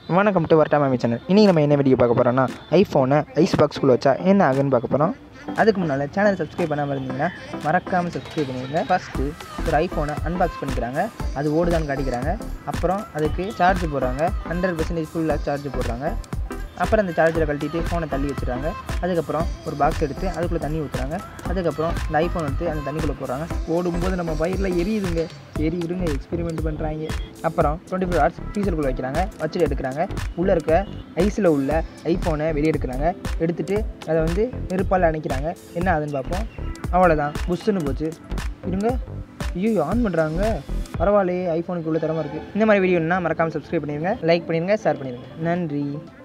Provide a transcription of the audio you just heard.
வணக்கம் டு வர்ட்டா மாமி சேனல் இன்றைக்கி நம்ம என்ன வீடியோ பார்க்க போகிறோம்னா ஐஃபோனை ஐஸ் பாக்ஸ்குள்ளே வச்சா என்ன ஆகுன்னு பார்க்க போகிறோம் அதுக்கு முன்னால் சேனல் சப்ஸ்கிரைப் பண்ணாமல் இருந்தீங்கன்னா மறக்காமல் சப்ஸ்கிரைப் பண்ணிடுங்க ஃபஸ்ட்டு ஒரு ஐஃபோனை அன்பாக்ஸ் பண்ணிக்கிறாங்க அது ஓடுதான்னு காட்டிக்கிறாங்க அப்புறம் அதுக்கு சார்ஜ் போடுறாங்க ஹண்ட்ரட் பர்சன்டேஜ் ஃபுல்லாக சார்ஜ் போடுறாங்க அப்புறம் அந்த சார்ஜரை கழட்டிட்டு ஃபோனை தள்ளி வச்சுறாங்க அதுக்கப்புறம் ஒரு பாக்ஸ் எடுத்து அதுக்குள்ளே தண்ணி ஊற்றுறாங்க அதுக்கப்புறம் இந்த ஐஃபோன் எடுத்து அந்த தண்ணிக்குள்ளே போடுறாங்க ஓடும்போது நம்ம வயிறில் எரியுதுங்க எரி விடுங்க எக்ஸ்பெரிமெண்ட் பண்ணுறாங்க அப்புறம் டுவெண்ட்டி ஃபோர் ஹவர்ஸ் ஃப்ரீசருக்குள்ளே வைக்கிறாங்க வச்சுட்டு எடுக்கிறாங்க உள்ளே இருக்க ஐஸில் உள்ள ஐஃபோனை வெளியே எடுக்கிறாங்க எடுத்துட்டு அதை வந்து நெருப்பால் அணைக்கிறாங்க என்ன ஆகுதுன்னு பார்ப்போம் அவ்வளோதான் புஷ்ஷுன்னு போச்சு இருங்க ஐயோ ஆன் பண்ணுறாங்க பரவாயில்லையே ஐஃபோனுக்கு உள்ள தரமாக இருக்குது இந்த மாதிரி வீடியோன்னா மறக்காமல் சப்ஸ்கிரைப் பண்ணிடுங்க லைக் பண்ணிடுங்க ஷேர் பண்ணிடுங்க நன்றி